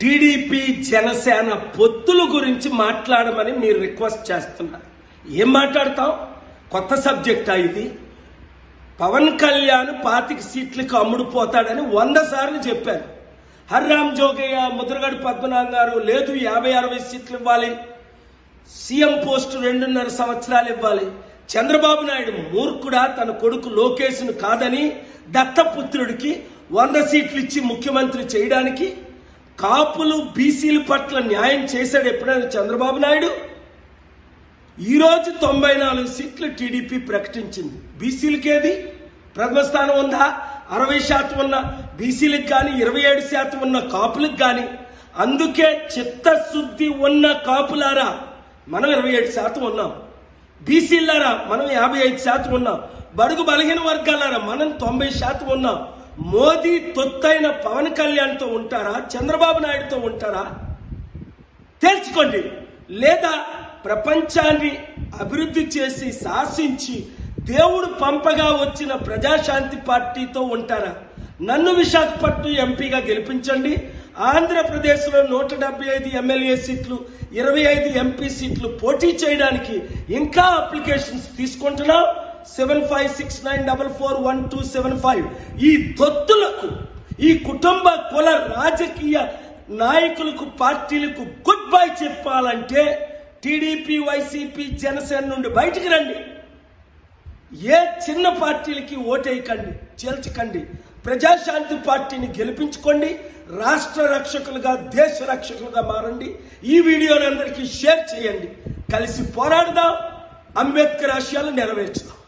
TDP Janasena పొత్తుల గురించి మాట్లాడమని మీరు రిక్వెస్ట్ చేస్తున్నారు ఏం మాట్లాడతాం కొత్త సబ్జెక్టా ఇది పవన్ కళ్యాణ్ పాతిక సీట్లకు అమ్ముడుపోతాడని వంద సార్లు చెప్పారు హర్రామ్ జోగయ్య ముద్రగడ పద్మనాభం గారు లేదు యాభై అరవై సీట్లు ఇవ్వాలి సీఎం పోస్టు రెండున్నర సంవత్సరాలు ఇవ్వాలి చంద్రబాబు నాయుడు మూర్ఖుడా తన కొడుకు లోకేష్ను కాదని దత్తపుత్రుడికి వంద సీట్లు ఇచ్చి ముఖ్యమంత్రి చేయడానికి కాపులు బీసీల పట్ల న్యాయం చేశాడు ఎప్పుడైనా చంద్రబాబు నాయుడు ఈ రోజు తొంభై నాలుగు సీట్లు టీడీపీ ప్రకటించింది బీసీలకేది ప్రథమ స్థానం ఉందా అరవై శాతం ఉన్న బీసీలకు కానీ ఇరవై ఏడు శాతం ఉన్న కాపులకు కానీ అందుకే చిత్తశుద్ధి ఉన్న కాపులారా మనం ఇరవై ఏడు శాతం ఉన్నాం బీసీలారా మనం యాభై ఐదు శాతం ఉన్నాం బడుగు బలహీన వర్గాలారా మనం తొంభై శాతం ఉన్నాం మోదీ తొత్తైన పవన్ కళ్యాణ్తో ఉంటారా చంద్రబాబు నాయుడుతో ఉంటారా తేల్చుకోండి లేదా ప్రపంచాన్ని అభివృద్ధి చేసి శాసించి దేవుడు పంపగా వచ్చిన ప్రజాశాంతి పార్టీతో ఉంటారా నన్ను విశాఖపట్నం ఎంపీగా గెలిపించండి ఆంధ్రప్రదేశ్లో నూట డెబ్బై ఐదు ఎమ్మెల్యే సీట్లు ఇరవై ఐదు ఎంపీ సీట్లు పోటీ చేయడానికి ఇంకా అప్లికేషన్స్ తీసుకుంటున్నాం seven five six nine double four one two seven five ఈ దొత్తులకు ఈ కుటుంబ కుల రాజకీయ నాయకులకు పార్టీలకు గుడ్ బై చెప్పాలంటే టీడీపీ వైసీపీ జనసేన నుండి బయటికి రండి ఏ చిన్న పార్టీలకి ఓటేయకండి చేల్చకండి ప్రజాశాంతి పార్టీని గెలిపించుకోండి రాష్ట్ర రక్షకులుగా దేశ రక్షకులుగా మారండి ఈ వీడియోని అందరికీ షేర్ చేయండి కలిసి పోరాడదాం అంబేద్కర్ ఆశయాలు నెరవేర్చుదాం